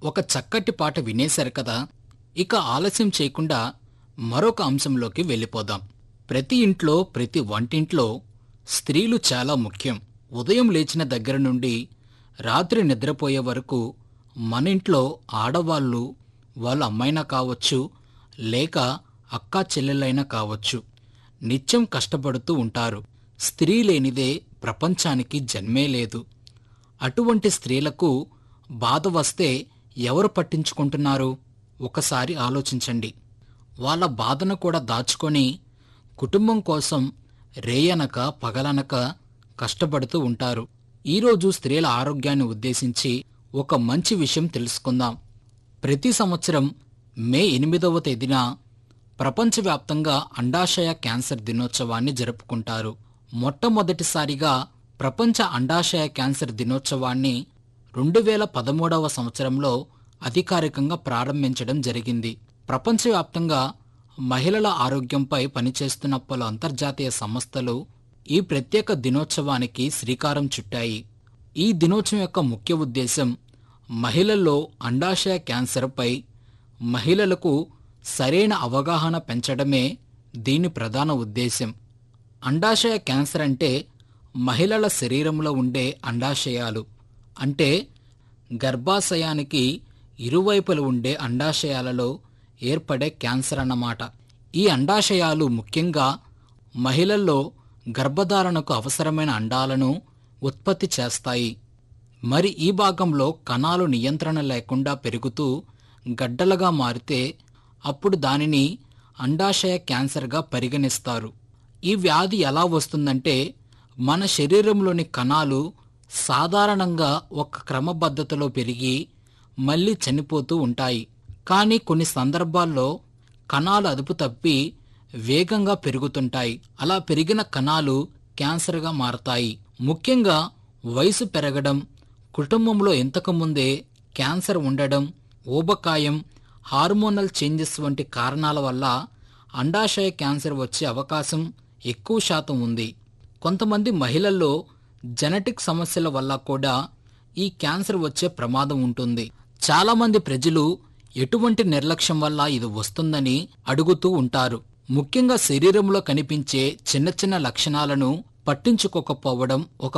ఒక చక్కటి పాట వినేశారు కదా ఇక ఆలస్యం చేయకుండా మరొక అంశంలోకి వెళ్ళిపోదాం ప్రతి ఇంట్లో ప్రతి వంటింట్లో స్త్రీలు చాలా ముఖ్యం ఉదయం లేచిన దగ్గర నుండి రాత్రి నిద్రపోయే వరకు మన ఇంట్లో ఆడవాళ్ళు వాళ్ళ అమ్మైనా కావచ్చు లేక అక్కా చెల్లెలైనా కావచ్చు నిత్యం కష్టపడుతూ ఉంటారు స్త్రీ లేనిదే ప్రపంచానికి జన్మే లేదు అటువంటి స్త్రీలకు బాధ వస్తే ఎవరు పట్టించుకుంటున్నారు ఒకసారి ఆలోచించండి వాళ్ళ బాధను కూడా దాచుకొని కుటుంబం కోసం రేయనక పగలనక కష్టపడుతూ ఉంటారు ఈరోజు స్త్రీల ఆరోగ్యాన్ని ఉద్దేశించి ఒక మంచి విషయం తెలుసుకుందాం ప్రతి సంవత్సరం మే ఎనిమిదవ తేదీన ప్రపంచవ్యాప్తంగా అండాశయ క్యాన్సర్ దినోత్సవాన్ని జరుపుకుంటారు మొట్టమొదటిసారిగా ప్రపంచ అండాశయ క్యాన్సర్ దినోత్సవాన్ని రెండు వేల పదమూడవ సంవత్సరంలో అధికారికంగా ప్రారంభించడం జరిగింది ప్రపంచవ్యాప్తంగా మహిళల ఆరోగ్యంపై పనిచేస్తున్న పలు అంతర్జాతీయ సంస్థలు ఈ ప్రత్యేక దినోత్సవానికి శ్రీకారం చుట్టాయి ఈ దినోత్సవం యొక్క ముఖ్య ఉద్దేశం మహిళల్లో అండాశయ క్యాన్సర్పై మహిళలకు సరైన అవగాహన పెంచడమే దీని ప్రధాన ఉద్దేశం అండాశయ క్యాన్సర్ అంటే మహిళల శరీరంలో ఉండే అండాశయాలు అంటే గర్భాశయానికి ఇరువైపులు ఉండే అండాశయాలలో ఏర్పడే క్యాన్సర్ అన్నమాట ఈ అండాశయాలు ముఖ్యంగా మహిళల్లో గర్భధారణకు అవసరమైన అండాలను ఉత్పత్తి చేస్తాయి మరి ఈ భాగంలో కణాలు నియంత్రణ లేకుండా పెరుగుతూ గడ్డలుగా మారితే అప్పుడు దానిని అండాశయ క్యాన్సర్గా పరిగణిస్తారు ఈ వ్యాధి ఎలా వస్తుందంటే మన శరీరంలోని కణాలు సాధారణంగా ఒక క్రమపద్ధతిలో పెరిగి మళ్ళీ చనిపోతూ ఉంటాయి కానీ కొన్ని సందర్భాల్లో కణాలు అదుపు తప్పి వేగంగా పెరుగుతుంటాయి అలా పెరిగిన కణాలు క్యాన్సర్గా మారతాయి ముఖ్యంగా వయసు పెరగడం కుటుంబంలో ఇంతకుముందే క్యాన్సర్ ఉండడం ఊబకాయం హార్మోనల్ చేంజెస్ వంటి కారణాల వల్ల అండాశయ క్యాన్సర్ వచ్చే అవకాశం ఎక్కువ శాతం ఉంది కొంతమంది మహిళల్లో జెనెటిక్ సమస్యల వల్ల కూడా ఈ క్యాన్సర్ వచ్చే ప్రమాదం ఉంటుంది చాలామంది ప్రజలు ఎటువంటి నిర్లక్ష్యం వల్ల ఇది వస్తుందని అడుగుతూ ఉంటారు ముఖ్యంగా శరీరంలో కనిపించే చిన్న చిన్న లక్షణాలను పట్టించుకోకపోవడం ఒక